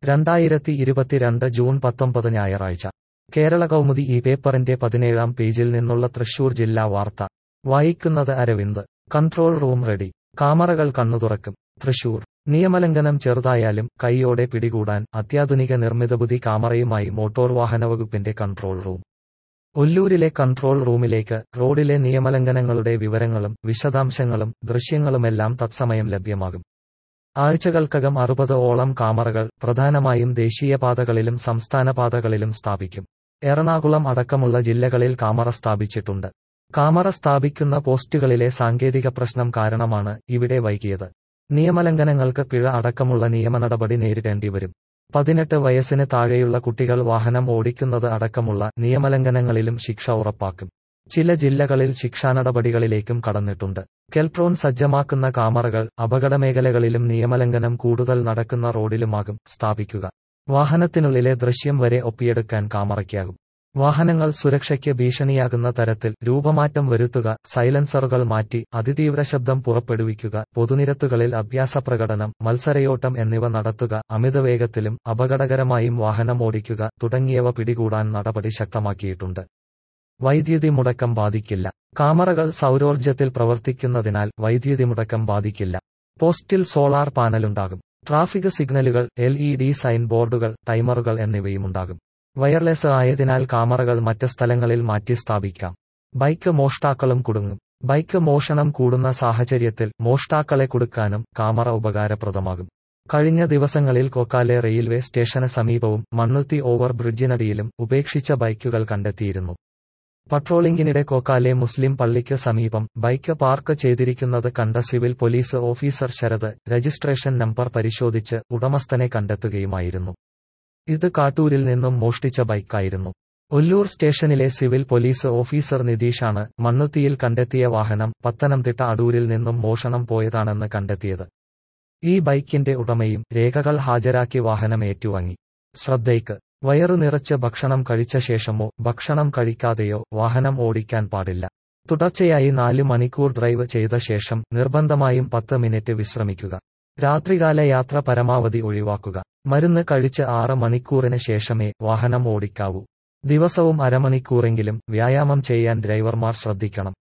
രണ്ടായിരത്തി ഇരുപത്തിരണ്ട് ജൂൺ പത്തൊമ്പത് ഞായറാഴ്ച കേരള കൗമുദി ഈ പേപ്പറിന്റെ പതിനേഴാം പേജിൽ നിന്നുള്ള തൃശൂർ ജില്ലാ വാർത്ത വായിക്കുന്നത് അരവിന്ദ് കൺട്രോൾ റൂം റെഡി കാമറകൾ കണ്ണു തുറക്കും തൃശൂർ നിയമലംഘനം ചെറുതായാലും കൈയോടെ പിടികൂടാൻ അത്യാധുനിക നിർമ്മിതബുദ്ധി കാമറയുമായി മോട്ടോർ വാഹന വകുപ്പിന്റെ കൺട്രോൾ റൂം ഒല്ലൂരിലെ കൺട്രോൾ റൂമിലേക്ക് റോഡിലെ നിയമലംഘനങ്ങളുടെ വിവരങ്ങളും വിശദാംശങ്ങളും ദൃശ്യങ്ങളുമെല്ലാം തത്സമയം ലഭ്യമാകും ആഴ്ചകൾക്കകം അറുപത് ഓളം കാമറകൾ പ്രധാനമായും ദേശീയപാതകളിലും സംസ്ഥാന പാതകളിലും സ്ഥാപിക്കും എറണാകുളം അടക്കമുള്ള ജില്ലകളിൽ കാമറ സ്ഥാപിച്ചിട്ടുണ്ട് കാമറ സ്ഥാപിക്കുന്ന പോസ്റ്റുകളിലെ സാങ്കേതിക പ്രശ്നം കാരണമാണ് ഇവിടെ വൈകിയത് നിയമലംഘനങ്ങൾക്ക് പിഴ അടക്കമുള്ള നിയമ നടപടി നേരിടേണ്ടി വരും പതിനെട്ട് വയസ്സിന് താഴെയുള്ള കുട്ടികൾ വാഹനം ഓടിക്കുന്നത് അടക്കമുള്ള നിയമലംഘനങ്ങളിലും ശിക്ഷ ഉറപ്പാക്കും ചില ജില്ലകളിൽ ശിക്ഷാനടപടികളിലേക്കും കടന്നിട്ടുണ്ട് കെൽട്രോൺ സജ്ജമാക്കുന്ന കാമറകൾ അപകടമേഖലകളിലും നിയമലംഘനം കൂടുതൽ നടക്കുന്ന റോഡിലുമാകും സ്ഥാപിക്കുക വാഹനത്തിനുള്ളിലെ ദൃശ്യം വരെ ഒപ്പിയെടുക്കാൻ കാമറയ്ക്കാകും വാഹനങ്ങൾ സുരക്ഷയ്ക്ക് ഭീഷണിയാകുന്ന തരത്തിൽ രൂപമാറ്റം വരുത്തുക സൈലൻസറുകൾ മാറ്റി അതിതീവ്ര ശബ്ദം പുറപ്പെടുവിക്കുക പൊതുനിരത്തുകളിൽ അഭ്യാസപ്രകടനം മത്സരയോട്ടം എന്നിവ നടത്തുക അമിതവേഗത്തിലും അപകടകരമായും വാഹനം ഓടിക്കുക തുടങ്ങിയവ പിടികൂടാൻ നടപടി ശക്തമാക്കിയിട്ടുണ്ട് വൈദ്യുതി മുടക്കം ബാധിക്കില്ല കാമറകൾ സൗരോർജ്ജത്തിൽ പ്രവർത്തിക്കുന്നതിനാൽ വൈദ്യുതി മുടക്കം ബാധിക്കില്ല പോസ്റ്റിൽ സോളാർ പാനലുണ്ടാകും ട്രാഫിക് സിഗ്നലുകൾ എൽ ഇ ഡി സൈൻ ബോർഡുകൾ ടൈമറുകൾ എന്നിവയുമുണ്ടാകും വയർലെസ് ആയതിനാൽ കാമറകൾ മറ്റ് സ്ഥലങ്ങളിൽ മാറ്റി സ്ഥാപിക്കാം ബൈക്ക് മോഷ്ടാക്കളും കുടുങ്ങും ബൈക്ക് മോഷണം കൂടുന്ന സാഹചര്യത്തിൽ മോഷ്ടാക്കളെ കൊടുക്കാനും കാമറ ഉപകാരപ്രദമാകും കഴിഞ്ഞ ദിവസങ്ങളിൽ കൊക്കാലെ റെയിൽവേ സ്റ്റേഷന് സമീപവും മണ്ണുത്തി ഓവർ ബ്രിഡ്ജിനടിയിലും ഉപേക്ഷിച്ച ബൈക്കുകൾ കണ്ടെത്തിയിരുന്നു പട്രോളിംഗിനിടെ കൊക്കാലെ മുസ്ലിം പള്ളിക്ക് സമീപം ബൈക്ക് പാർക്ക് ചെയ്തിരിക്കുന്നത് കണ്ട civil police officer Sarath registration number പരിശോധിച്ച് ഉടമസ്ഥനെ കണ്ടെത്തുകയുമായിരുന്നു ഇത് കാട്ടൂരിൽ നിന്നും മോഷ്ടിച്ച ബൈക്കായിരുന്നു ഒല്ലൂർ സ്റ്റേഷനിലെ സിവിൽ പോലീസ് ഓഫീസർ നിതീഷാണ് മണ്ണുത്തിയിൽ കണ്ടെത്തിയ വാഹനം പത്തനംതിട്ട അടൂരിൽ നിന്നും മോഷണം പോയതാണെന്ന് കണ്ടെത്തിയത് ഈ ബൈക്കിന്റെ ഉടമയും രേഖകൾ ഹാജരാക്കി വാഹനം ഏറ്റുവാങ്ങി ശ്രദ്ധയ്ക്ക് വയറു നിറച്ച് ഭക്ഷണം കഴിച്ച ശേഷമോ ഭക്ഷണം കഴിക്കാതെയോ വാഹനം ഓടിക്കാൻ പാടില്ല തുടർച്ചയായി നാല് മണിക്കൂർ ഡ്രൈവ് ചെയ്ത ശേഷം നിർബന്ധമായും പത്ത് മിനിറ്റ് വിശ്രമിക്കുക രാത്രികാല യാത്ര പരമാവധി ഒഴിവാക്കുക മരുന്ന് കഴിച്ച് ആറ് മണിക്കൂറിന് ശേഷമേ വാഹനം ഓടിക്കാവൂ ദിവസവും അരമണിക്കൂറെങ്കിലും വ്യായാമം ചെയ്യാൻ ഡ്രൈവർമാർ ശ്രദ്ധിക്കണം